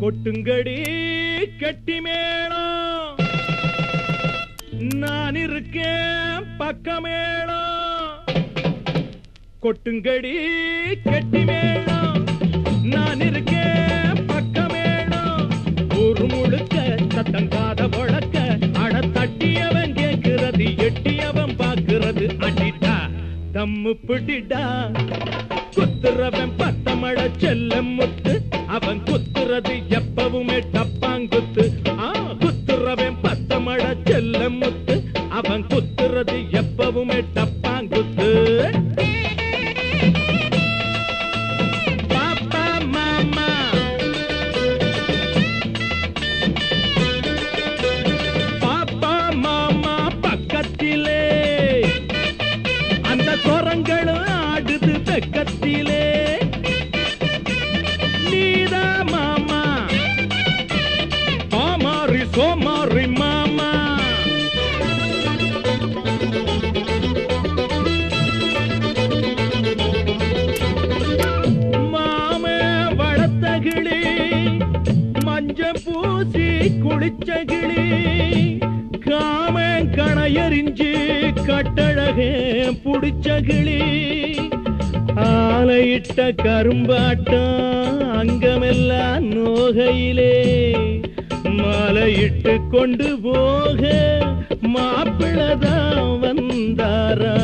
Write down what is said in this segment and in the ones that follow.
கொட்டுங்கடி கெட்டி மேளம் நான் இருக்கேன் பக்கமேளம் கொட்டுங்கடி கெட்டி மேளம் நான் இருக்கேன் பக்கமேளம் ஒரு முழுக்க சத்தங்காத வழக்க அட தட்டியவன் கேட்கிறது எட்டியவன் பார்க்கிறது அடிட்டா தம்மு பிடிடா குத்துறவன் பத்தமழ செல்ல முத்து அவன் குத்துறது எப்பவுமே டப்பாங்குத்து ஆ குத்துறவன் பத்தமழ செல்ல முத்து அவன் குத்துறது எப்பவுமே டப்பாங்குத்து பாப்பா மாமா பாப்பா மாமா பக்கத்திலே அந்த சொரங்களும் ஆடுது வெக்கத்திலே நீதா மாமா ஆமாரி சோமாரி மாமா மாமே வளர்த்தகிளி மஞ்ச பூசி குளிச்சகிளி காமன் கணையறிஞ்சு கட்டழகே புடிச்சகிளி ஆலையிட்ட கரும்பாட்டம் அங்கமெல்லாம் நோகையிலே மாலையிட்டு கொண்டு போக மாப்பிள்ளதான் வந்தாரா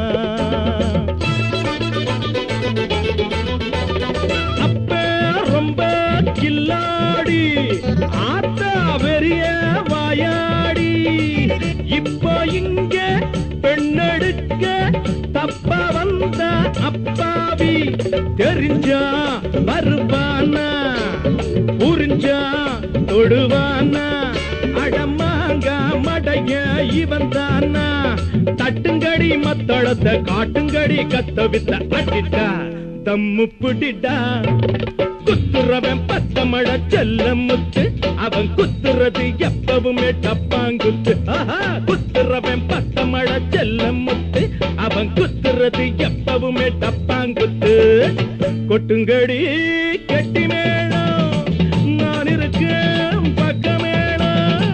அப்ப ரொம்ப கில்லாடி ஆத்தா வெறிய வாயாடி இப்போ இங்க பெண்ணெடுக்க தப்ப வந்த அப்பாவி தெரிஞ்சா வருவானா புரிஞ்சா தொடுவானா அடமாங்க மடைய இவன் தானா தட்டுங்கடி மத்தளத்தை காட்டுங்கடி கத்த வித்த அடிட்டா தம்மு பிடிடா குத்துறவன் பத்தமழ செல்ல முத்து அவன் குத்துறது எப்பவுமே டப்பாங்குத்து ஆஹா, குத்துறவன் பத்தமழ செல்ல முத்து அவன் குத்துறது எப்பவுமே டப்பாங்குத்து கொட்டுங்கடி கெட்டி மேளம் நான் இருக்கேன் பக்கமேளம்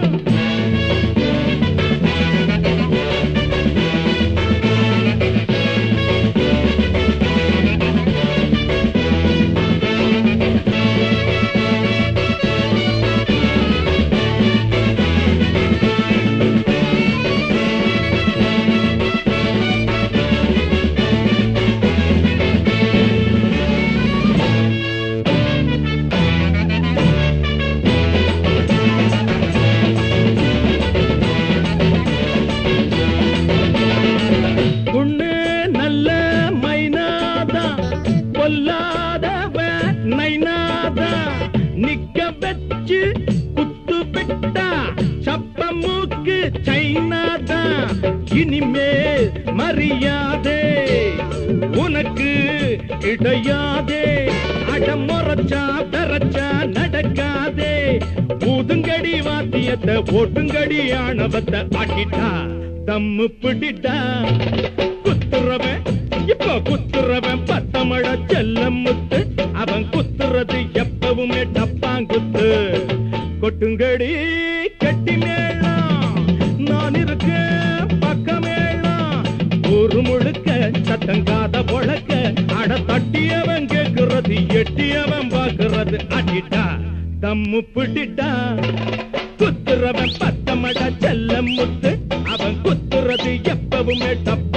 பொண்ணு நல்ல மைனாதா பொல்லாதவ நைனாதா நிக்க வச்சு குத்து விட்டா சப்ப மூக்கு சைனாதா இனிமே மரியாதே உனக்கு கிடையாதே அடமுறைச்சா பெறச்சா நடக்காதே ஊதுங்கடி வாத்தியத்தை ஓட்டுங்கடி ஆணவத்தை ஆட்டிட்டா தம்மு பிடிட்டா குத்துறவன் இப்ப குத்துறவன் பத்தமழ செல்ல முத்து அவன் குத்துறது எப்பவுமே டப்பாங்குத்து கொட்டுங்கடி கெட்டி மேளம் நான் இருக்கேன் பக்கமேளம் ஒரு முழுக்க சத்தங்காத பொழக்க அட தட்டியவன் கேக்குறது எட்டியவன் பாக்குறது அடிட்டா தம்மு பிடிட்டா குத்துறவன் பத்தமட செல்ல முத்து அவன் குத்துறது எப்பவுமே டப்பா